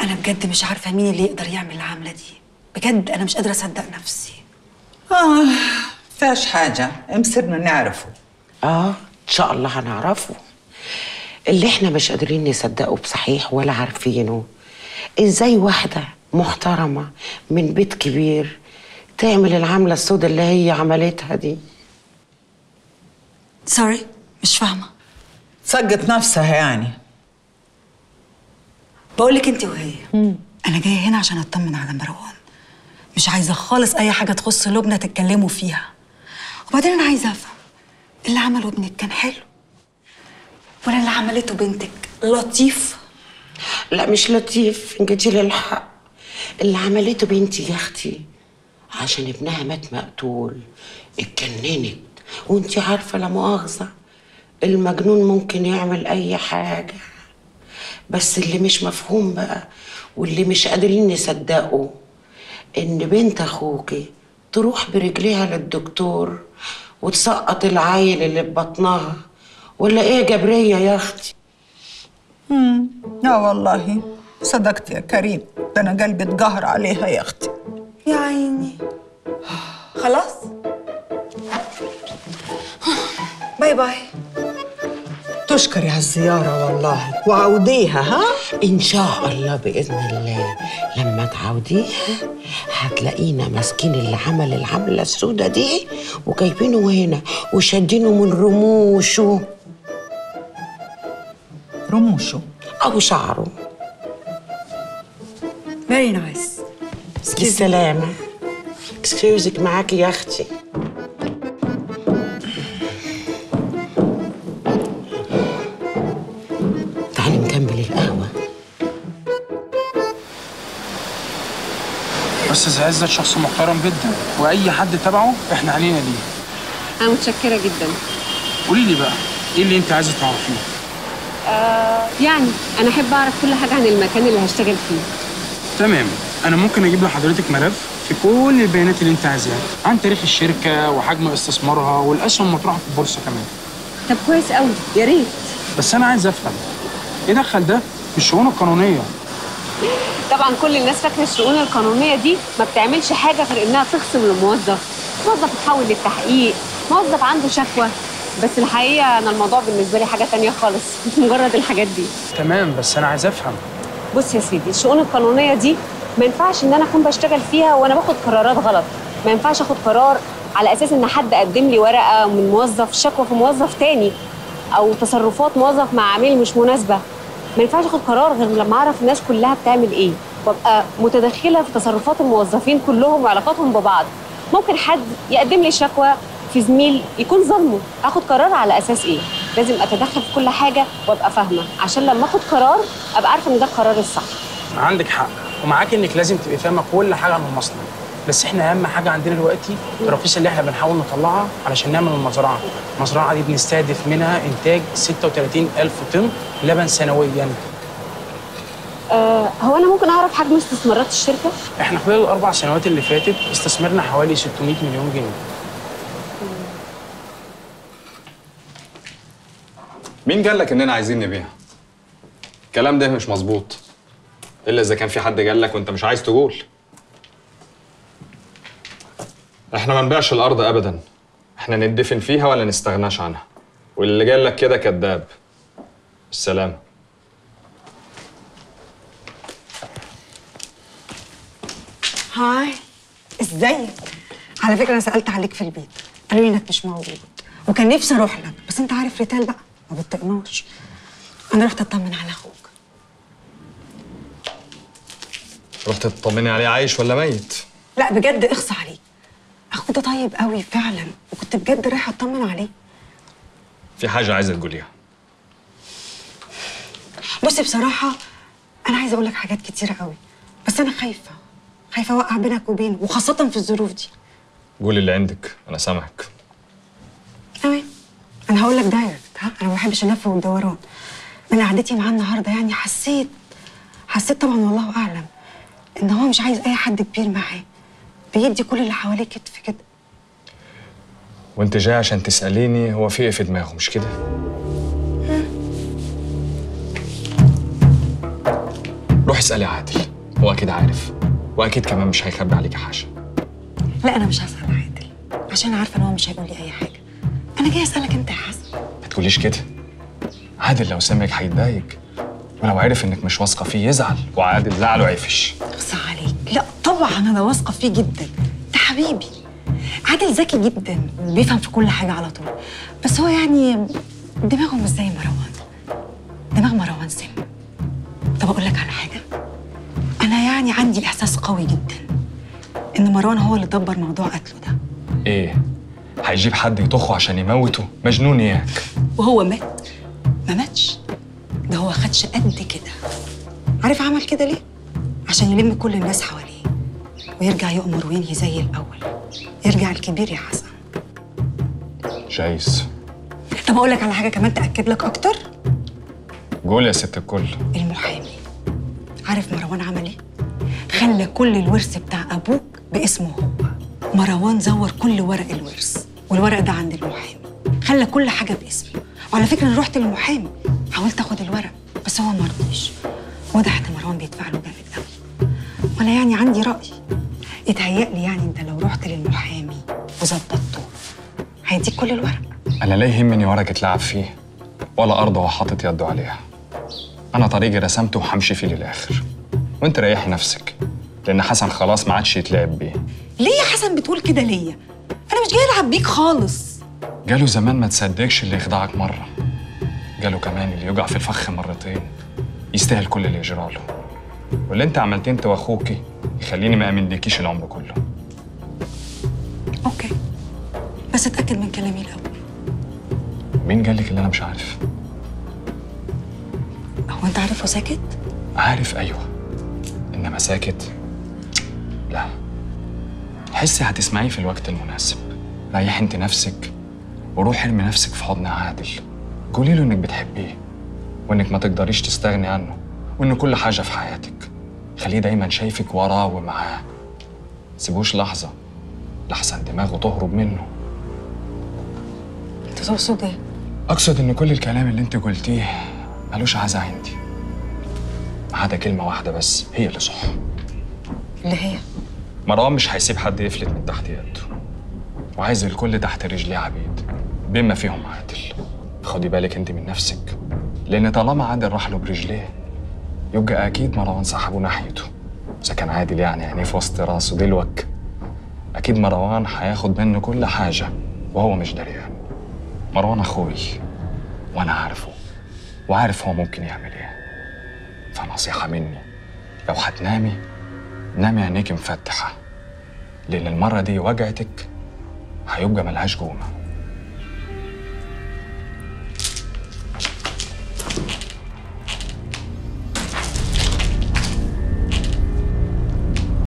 انا بجد مش عارفه مين اللي يقدر يعمل العمله دي بجد انا مش قادره اصدق نفسي اه فيهاش حاجة مصيرنا نعرفه اه ان شاء الله هنعرفه اللي احنا مش قادرين نصدقه بصحيح ولا عارفينه ازاي واحدة محترمة من بيت كبير تعمل العملة السوداء اللي هي عملتها دي سوري مش فاهمه صقت نفسها يعني بقول لك انت وهي انا جايه هنا عشان اطمن على مروان مش عايزه خالص اي حاجه تخص لبنى تتكلموا فيها وبعدين انا عايزه افهم اللي عمله ابنك كان حلو ولا اللي عملته بنتك لطيف لا مش لطيف ان جيتي للحق اللي عملته بنتي يا اختي عشان ابنها مات مقتول اتجننت وانتي عارفه لا مؤاخذه المجنون ممكن يعمل اي حاجه بس اللي مش مفهوم بقى واللي مش قادرين نصدقه ان بنت اخوكي تروح برجليها للدكتور وتسقط العيل اللي في بطنها ولا ايه يا جبريه يا اختي لا والله صدقت يا كريم ده انا قلبي اتقهر عليها يا اختي يا عيني خلاص باي باي تشكري على الزيارة والله وعوديها ها إن شاء الله بإذن الله لما تعوديها هتلاقينا ماسكين اللي عمل العملة السوداء دي وجايبينه هنا وشادينه من رموشه رموشه أو شعره فيري نايس بالسلامة اكسكيوزك معاكي يا أختي تعالي نكمل القهوة استاذ عزت شخص محترم جدا واي حد تبعه احنا علينا ليه انا متشكره جدا قولي لي بقى ايه اللي انت عايزه تعرفيه يعني انا احب اعرف كل حاجه عن المكان اللي هشتغل فيه تمام انا ممكن اجيب لحضرتك ملف في كل البيانات اللي انت عايزاها عن تاريخ الشركه وحجم استثمارها والاسهم المطروحه في البورصه كمان طب كويس قوي يا ريت بس انا عايز افهم ايه دخل ده في الشؤون القانونيه طبعا كل الناس فاكره الشؤون القانونيه دي ما بتعملش حاجه غير انها تخصم الموظف موظف يتحول للتحقيق موظف عنده شكوى بس الحقيقه انا الموضوع بالنسبه لي حاجه تانية خالص مش مجرد الحاجات دي تمام بس انا عايز افهم بص يا سيدي الشؤون القانونيه دي ما ينفعش ان انا اكون بشتغل فيها وانا باخد قرارات غلط ما ينفعش اخد قرار على اساس ان حد قدم لي ورقه من موظف شكوى في موظف تاني او تصرفات موظف مع عميل مش مناسبه ما ينفعش اخد قرار غير لما اعرف الناس كلها بتعمل ايه وابقى متدخله في تصرفات الموظفين كلهم وعلاقاتهم ببعض ممكن حد يقدم لي شكوى في زميل يكون ظلمه اخد قرار على اساس ايه لازم اتدخل في كل حاجه وابقى فاهمه عشان لما اخد قرار ابقى عارفه ان ده القرار الصح عندك حق ومعاك انك لازم تبقي فاهمه كل حاجه عن المصنع بس احنا اهم حاجه عندنا دلوقتي التراخيص اللي احنا بنحاول نطلعها علشان نعمل المزرعه المزرعه دي بنستهدف منها انتاج 36 الف طن لبن سنويا آه هو انا ممكن اعرف حجم استثمارات الشركه احنا خلال الاربع سنوات اللي فاتت استثمرنا حوالي 600 مليون جنيه مين قال لك اننا عايزين نبيع الكلام ده مش مظبوط الا اذا كان في حد قال لك وانت مش عايز تقول احنا ما نبيعش الارض ابدا احنا ندفن فيها ولا نستغناش عنها واللي قال لك كده كذاب السلام هاي ازيك على فكره انا سالت عليك في البيت قالوا لي انك مش موجود وكان نفسي اروح لك بس انت عارف ريتال بقى ما بتطقناش انا رحت اطمن على اخوك رحت تطمني عليه عايش ولا ميت لا بجد اخصى عليك اخوك ده طيب قوي فعلا وكنت بجد رايحه اطمن عليه في حاجه عايزه تقوليها بصي بصراحه انا عايزه اقول لك حاجات كتيره قوي بس انا خايفه خايفه اوقع بينك وبينه وخاصه في الظروف دي قولي اللي عندك انا سامعك تمام انا هقول لك دايركت ها انا ما بحبش اللف والدوران من قعدتي معاه النهارده يعني حسيت حسيت طبعا والله اعلم ان هو مش عايز اي حد كبير معاه بيدي كل اللي حواليه كتف كده وانت جاي عشان تساليني هو في ايه في دماغه مش كده روحي روحي اسالي عادل هو اكيد عارف واكيد كمان مش هيخبي عليكي حاجه لا انا مش هسال عادل عشان عارفه ان هو مش هيقول لي اي حاجه انا جاي اسالك انت يا حسن ما تقوليش كده عادل لو سمعك هيتضايق ولو عرف انك مش واثقه فيه يزعل وعادل زعله عفش اخصى عليك لا طبعا انا واثقه فيه جدا ده حبيبي عادل ذكي جدا وبيفهم في كل حاجه على طول بس هو يعني دماغه مش زي مروان دماغ مروان سم طب اقول لك على حاجه انا يعني عندي احساس قوي جدا ان مروان هو اللي دبر موضوع قتله ده ايه هيجيب حد يطخه عشان يموته مجنون ياك وهو مات ما ماتش ده هو خدش قد كده عارف عمل كده ليه عشان يلم كل الناس حواليه ويرجع يؤمر وينهي زي الاول يرجع الكبير يا حسن جايز طب اقول لك على حاجه كمان تاكد لك اكتر قول يا ست الكل المحامي عارف مروان عمل ايه خلى كل الورث بتاع ابوك باسمه هو مروان زور كل ورق الورث والورق ده عند المحامي خلى كل حاجه باسمه وعلى فكره انا رحت للمحامي حاولت اخد الورق بس هو ما رضيش واضح ان مروان بيدفع له جامد قوي وانا يعني عندي راي يتهيألي يعني انت لو رحت للمحامي وظبطته هيديك كل الورق انا لا يهمني ورق اتلعب فيه ولا ارض هو حاطط يده عليها انا طريقي رسمته وهمشي فيه للاخر وانت ريحي نفسك لان حسن خلاص ما عادش يتلعب بيه ليه يا حسن بتقول كده ليا انا مش جاي العب بيك خالص جاله زمان ما تصدقش اللي يخدعك مرة جاله كمان اللي يقع في الفخ مرتين يستاهل كل اللي يجراله واللي انت عملتيه انت واخوكي يخليني ما امنلكيش العمر كله اوكي بس اتاكد من كلامي الاول مين قالك اللي انا مش عارف هو انت عارف وساكت عارف ايوه انما ساكت لا حسي هتسمعيه في الوقت المناسب ريحي انت نفسك وروحي ارمي نفسك في حضن عادل قولي له انك بتحبيه وانك ما تقدريش تستغني عنه وان كل حاجه في حياتك خليه دايما شايفك وراه ومعاه سيبوش لحظه لحسن دماغه تهرب منه انت تقصد ايه اقصد ان كل الكلام اللي انت قلتيه ملوش عزا عندي ما عدا كلمه واحده بس هي اللي صح اللي هي مروان مش هيسيب حد يفلت من تحت يده وعايز الكل تحت رجليه عبيد بما فيهم عادل خدي بالك انت من نفسك لان طالما عادل راح له برجليه يبقى اكيد مروان سحبه ناحيته اذا كان عادل يعني يعني في وسط راسه دلوك اكيد مروان هياخد منه كل حاجه وهو مش دريان مروان اخوي وانا عارفه وعارف هو ممكن يعمل ايه فنصيحه مني لو هتنامي نامي عينيك مفتحه لان المره دي وجعتك هيبقى ملهاش جومه